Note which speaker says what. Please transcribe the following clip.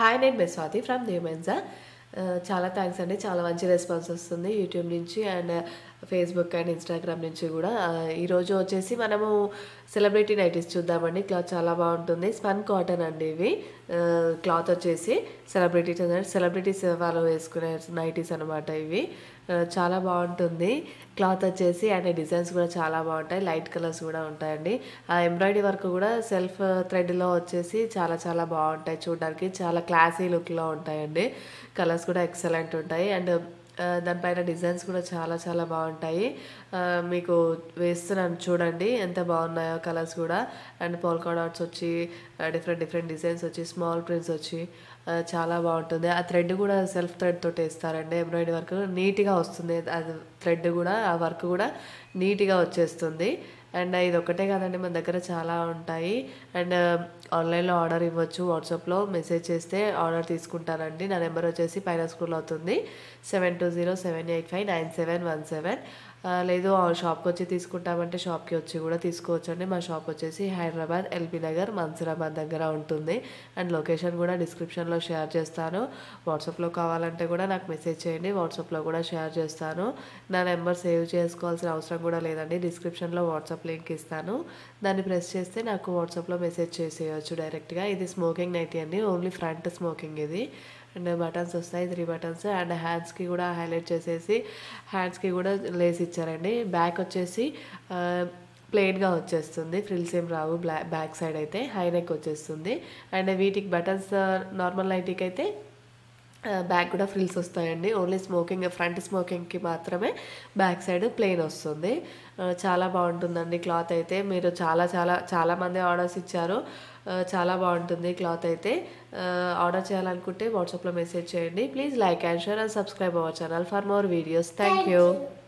Speaker 1: hi నేను మెస్వాతి from దేవెన్జా చాలా thanks అండి చాలా మంచి రెస్పాన్స్ వస్తుంది యూట్యూబ్ నుంచి అండ్ ఫేస్బుక్ అండ్ ఇన్స్టాగ్రామ్ నుంచి కూడా ఆ, ఈరోజు వచ్చేసి మనము సెలబ్రిటీ నైటీస్ చూద్దామండి క్లాత్ చాలా బాగుంటుంది స్పన్ కాటన్ అండి ఇవి ఆ, క్లాత్ వచ్చేసి సెలబ్రిటీస్ సెలబ్రిటీస్ వాళ్ళు వేసుకునే నైటీస్ అనమాట ఇవి ఆ, చాలా బాగుంటుంది క్లాత్ వచ్చేసి అండ్ డిజైన్స్ కూడా చాలా బాగుంటాయి లైట్ కలర్స్ కూడా ఉంటాయండి ఆ ఎంబ్రాయిడరీ వర్క్ కూడా సెల్ఫ్ థ్రెడ్లో వచ్చేసి చాలా చాలా బాగుంటాయి చూడడానికి చాలా క్లాసీ లుక్లో ఉంటాయండి కలర్స్ కూడా ఎక్సలెంట్ ఉంటాయి అండ్ ఆ, దానిపైన డిజైన్స్ కూడా చాలా చాలా బాగుంటాయి ఆ, మీకు వేస్తున్నాను చూడండి ఎంత బాగున్నాయో కలర్స్ కూడా అండ్ పోల్కా డాట్స్ వచ్చి డిఫరెంట్ డిఫరెంట్ డిజైన్స్ వచ్చి స్మాల్ ప్రింట్స్ వచ్చి ఆ, చాలా బాగుంటుంది ఆ థ్రెడ్ కూడా సెల్ఫ్ థ్రెడ్ తోటి వేస్తారండి ఎంబ్రాయిడరీ వర్క్ నీట్గా వస్తుంది అది థ్రెడ్ కూడా ఆ వర్క్ కూడా నీట్గా వచ్చేస్తుంది అండ్ ఇది ఒకటే కాదండి మన దగ్గర చాలా ఉంటాయి అండ్ ఆన్లైన్లో ఆర్డర్ ఇవ్వచ్చు వాట్సాప్లో మెసేజ్ చేస్తే ఆర్డర్ తీసుకుంటానండి నా నెంబర్ వచ్చేసి పైన స్కూల్ అవుతుంది seven two zero seven eight five nine seven one seven లేదు ఆ షాప్కి వచ్చి తీసుకుంటామంటే షాప్కి వచ్చి కూడా తీసుకోవచ్చు అండి మా షాప్ వచ్చేసి హైదరాబాద్ ఎల్బీ నగర్ మన్సూరాబాద్ దగ్గర ఉంటుంది అండ్ లొకేషన్ కూడా డిస్క్రిప్షన్లో షేర్ చేస్తాను వాట్సాప్లో కావాలంటే కూడా నాకు మెసేజ్ చేయండి వాట్సాప్లో కూడా షేర్ చేస్తాను నా నెంబర్ సేవ్ చేసుకోవాల్సిన అవసరం కూడా లేదండి డిస్క్రిప్షన్లో వాట్సాప్ లింక్ ఇస్తాను దాన్ని ప్రెస్ చేస్తే నాకు వాట్సాప్లో మెసేజ్ చేసేయచ్చు డైరెక్ట్గా ఇది స్మోకింగ్ నైటీ అండి ఓన్లీ ఫ్రంట్ స్మోకింగ్ ఇది అండ్ బటన్స్ వస్తాయి త్రీ బటన్స్ అండ్ హ్యాండ్స్కి కూడా హైలైట్ చేసేసి హ్యాండ్స్కి కూడా లేస్ ఇచ్చారండి బ్యాక్ వచ్చేసి ప్లెయిన్గా వచ్చేస్తుంది ఫ్రిల్స్ ఏం రావు బ్లా బ్యాక్ సైడ్ అయితే హై నెక్ వచ్చేస్తుంది అండ్ వీటికి బటన్స్ నార్మల్ నైటీకి అయితే బ్యాక్ కూడా ఫ్రిల్స్ వస్తాయండి ఓన్లీ స్మోకింగ్ ఫ్రంట్ స్మోకింగ్కి మాత్రమే బ్యాక్ సైడ్ ప్లెయిన్ వస్తుంది ఆ, చాలా బాగుంటుందండి క్లాత్ అయితే మీరు చాలా చాలా చాలా మంది ఆర్డర్స్ ఇచ్చారు ఆ, చాలా బాగుంటుంది క్లాత్ అయితే ఆ, ఆర్డర్ చేయాలనుకుంటే వాట్సాప్లో మెసేజ్ చేయండి please like and share and subscribe our channel for more videos thank you